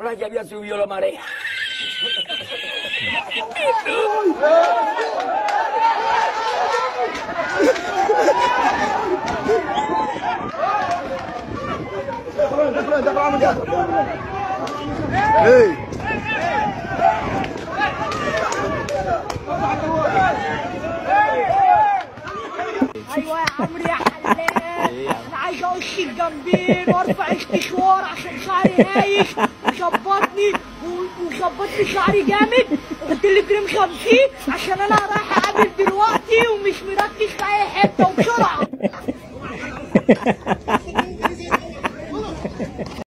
ahora ya había subido la marea. ايوه يا عمرو يا حلاق انا عايز اقص الجنبين وارفع الكشوار عشان شعري نايش وظبطني و- وظبطني شعري جامد وحط لي كريم 50 عشان انا رايح اقابل دلوقتي ومش مركز في اي حته وبسرعه